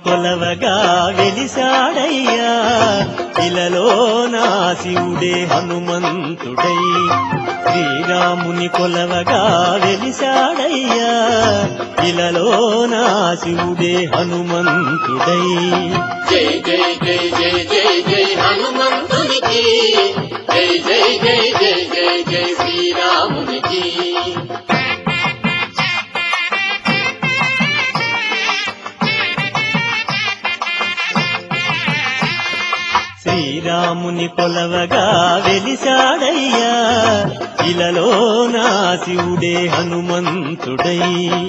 కొలవగా వెలిసాడయ్యా ఇలలో నా శివుడే హనుమంతుడై శ్రీరాముని కొలవగా వెలిసాడయ్యా ఇలలో నా శివుడే హనుమంతుడై జై జై జై జై జై జై హనుమంతునికి జై జై జై జై జై జై శ్రీరామునికి శ్రీరాముని కొలవగా వెలిసాడయ్యా ఇలలో నా శివుడే హనుమంతుడై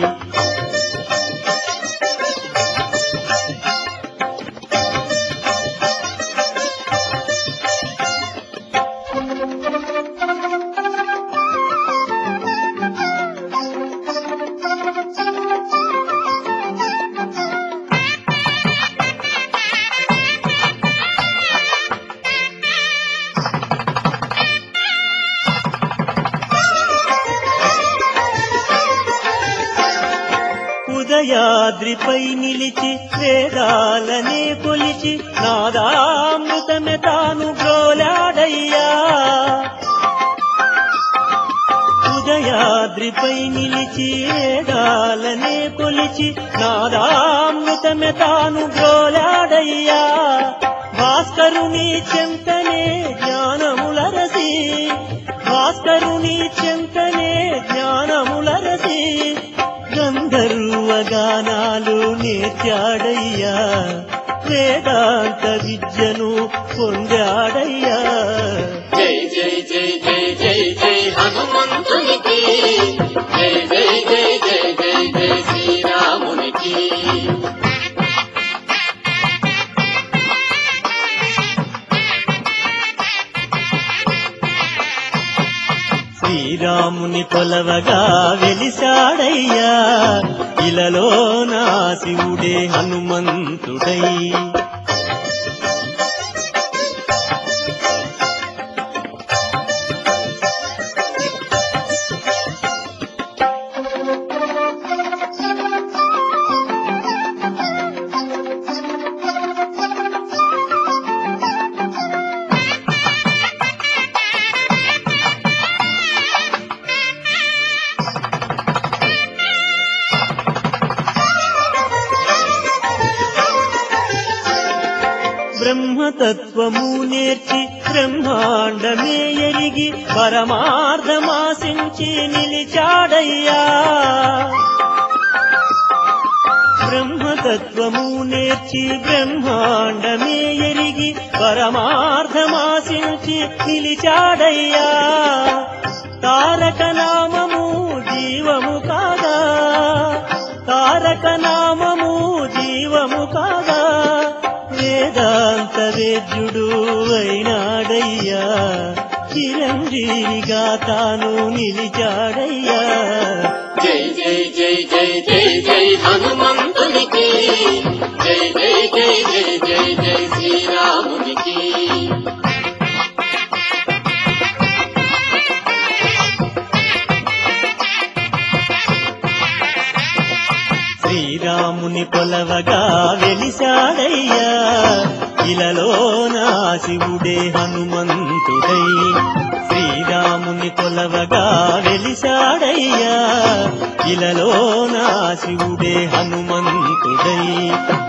ఉదయాద్రిపై నిలిచి వేదాలనే కొలిచి నాదామృతమే తాను గ్రోలాడయ్యా ఉదయాద్రిపై నిలిచి వేదాలనే కొలిచి నాదామృతమే తాను గ్రోలాడయ్యా భాస్కరుని చెంతనే జ్ఞానములరసి భాస్కరుని చెంతనే జ్ఞానములరసి గంధర్వ గానాలు నేర్చాడయ్యా వేదాంత విద్యను పొందాడయ్యా జై జై జై జై జై జై హనుమంతునికి జై జై జై జై జై జై శ్రీరామునికి శ్రీరాముని కొలవగా వెలిసాడయ్యా ఇలలో నా శివుడే హనుమంతుడై బ్రహ్మతత్వము నేర్చి బ్రహ్మాండమే ఎరిగి పరమార్థమాశించి నిలిచాడయ్యా బ్రహ్మతత్వము నేర్చి బ్రహ్మాండమే ఎరిగి పరమార్థమాశించి నిలిచాడయ్యా తారక నామము జీవము కాదా తారక నామము జీవము కాదా వేదాంత వేద్యుడు అయినాడయ్యా చిరంజీవిగా తాను నిలిచాడయ్యా జై జై జై జై జై జై హనుమంతునికి జై జై జై జై జై జై శ్రీరామునికి శ్రీరాముని కొలవగా వెలిసాడయ్యా ఇలలో నా శివుడే హనుమంతుడై శ్రీరాముని కొలవగా వెలిసాడయ్యా ఇలలో నా శివుడే హనుమంతుడై